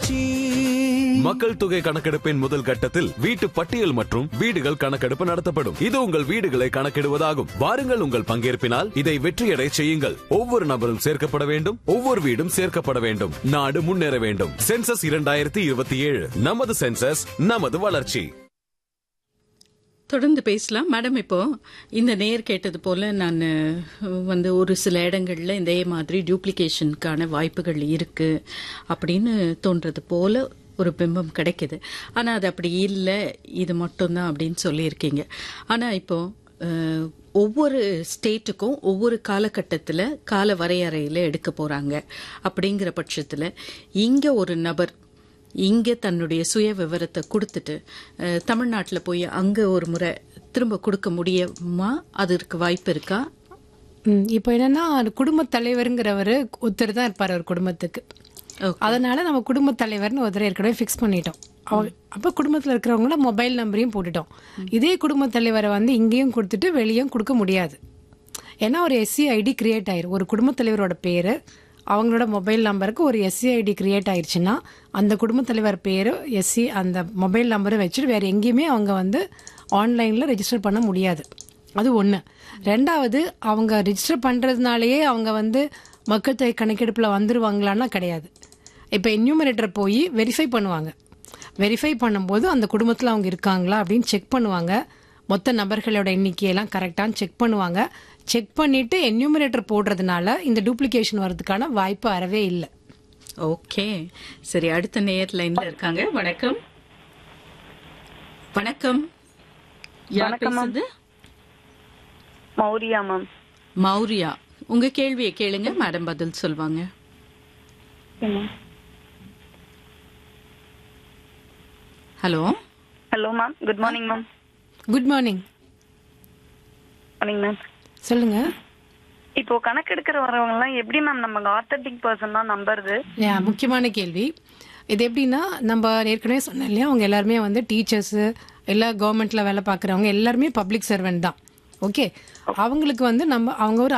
வளர்ச்சி மக்கள் தொகை கணக்கெடுப்பின் முதல் கட்டத்தில் வீட்டு பட்டியல் மற்றும் வீடுகள் கணக்கெடுப்பு நடத்தப்படும் இது உங்கள் வீடுகளை கணக்கிடுவதாகும் வாருங்கள் உங்கள் பங்கேற்பினால் இதை வெற்றியடை செய்யுங்கள் ஒவ்வொரு நபரும் சேர்க்கப்பட வேண்டும் ஒவ்வொரு வீடும் சேர்க்கப்பட வேண்டும் நாடு முன்னேற வேண்டும் சென்சஸ் இரண்டாயிரத்தி இருபத்தி ஏழு நமது சென்சஸ் நமது வளர்ச்சி தொடர்ந்து பேசலாம் மேடம் இப்போ இந்த நேர் கேட்டது போல நான் வந்து ஒரு சில இடங்கள்ல இதே மாதிரி டூப்ளிகேஷனுக்கான வாய்ப்புகள் இருக்கு அப்படின்னு தோன்றது போல ஒரு பிம்பம் கிடைக்குது ஆனா அது அப்படி இல்லை இது மட்டும்தான் அப்படின்னு சொல்லியிருக்கீங்க ஆனா இப்போ அஹ், ஒவ்வொரு ஸ்டேட்டுக்கும் ஒவ்வொரு காலகட்டத்தில் கால வரையறையில் எடுக்க போறாங்க அப்படிங்கிற பட்சத்தில் இங்க ஒரு நபர் இங்கே தன்னுடைய சுய விவரத்தை கொடுத்துட்டு தமிழ்நாட்டில் போய் அங்கே ஒரு முறை திரும்ப கொடுக்க முடியுமா அதற்கு வாய்ப்பு இருக்கா ம், இப்போ என்னன்னா குடும்பத் தலைவருங்கிறவர் ஒருத்தர் தான் இருப்பார் ஒரு குடும்பத்துக்கு Okay. அதனால நம்ம குடும்பத் தலைவர்னு ஒருத்தர் ஏற்கனவே ஃபிக்ஸ் பண்ணிட்டோம் அவ- அப்ப குடும்பத்துல இருக்கிறவங்கள மொபைல் நம்பரையும் போட்டுட்டோம் இதே குடும்பத் தலைவரை வந்து இங்கேயும் கொடுத்துட்டு வெளியும் கொடுக்க முடியாது ஏன்னா ஒரு எஸ்சி ஐடி கிரியேட் ஆயிரும் ஒரு குடும்பத் தலைவரோட பேரு அவங்களோட மொபைல் நம்பருக்கு ஒரு எஸ்சி ஐடி கிரியேட் ஆயிருச்சுன்னா அந்த குடும்பத் தலைவர் பேரு எஸ்சி அந்த மொபைல் நம்பரை வச்சுட்டு வேற எங்கேயுமே அவங்க வந்து ஆன்லைன்ல ரெஜிஸ்டர் பண்ண முடியாது அது ஒன்று ரெண்டாவது அவங்க ரெஜிஸ்டர் பண்ணுறதுனாலயே அவங்க வந்து மக்கள் தொகை கணக்கெடுப்பில் வந்துருவாங்களான்னா கிடையாது இப்போ என்யூமரேட்டர் போய் வெரிஃபை பண்ணுவாங்க வெரிஃபை பண்ணும்போது அந்த குடும்பத்தில் அவங்க இருக்காங்களா அப்படின்னு செக் பண்ணுவாங்க மொத்த நபர்களோட எண்ணிக்கையெல்லாம் கரெக்டான்னு செக் பண்ணுவாங்க செக் பண்ணிட்டு என்யூமரேட்டர் போடுறதுனால இந்த டூப்ளிகேஷன் வர்றதுக்கான வாய்ப்பு அறவே இல்லை ஓகே சரி அடுத்த நேர் லைன்ல இருக்காங்க வணக்கம் வணக்கம் யார் பேசுறது மௌரியா மேம் மௌரியா உங்க கேள்வியை கேளுங்க மேடம் பதில் சொல்வாங்க hello hello ma'am good morning ma'am good morning morning ma'am சொல்லுங்க இப்போ கணக்கெடுக்கிற வரவங்க எல்லாம் எப்படி மேம் நம்ம ஆத்தென்டிக் பர்சன் தான் நம்புறது யா, முக்கியமான கேள்வி இது எப்படின்னா நம்ம ஏற்கனவே சொன்னேன் இல்லையா அவங்க எல்லாருமே வந்து டீச்சர்ஸு எல்லா கவர்மெண்ட்ல வேலை பார்க்குறவங்க எல்லாருமே பப்ளிக் சர்வெண்ட் தான் ஓகே அவங்களுக்கு வந்து நம்ம அவங்க ஒரு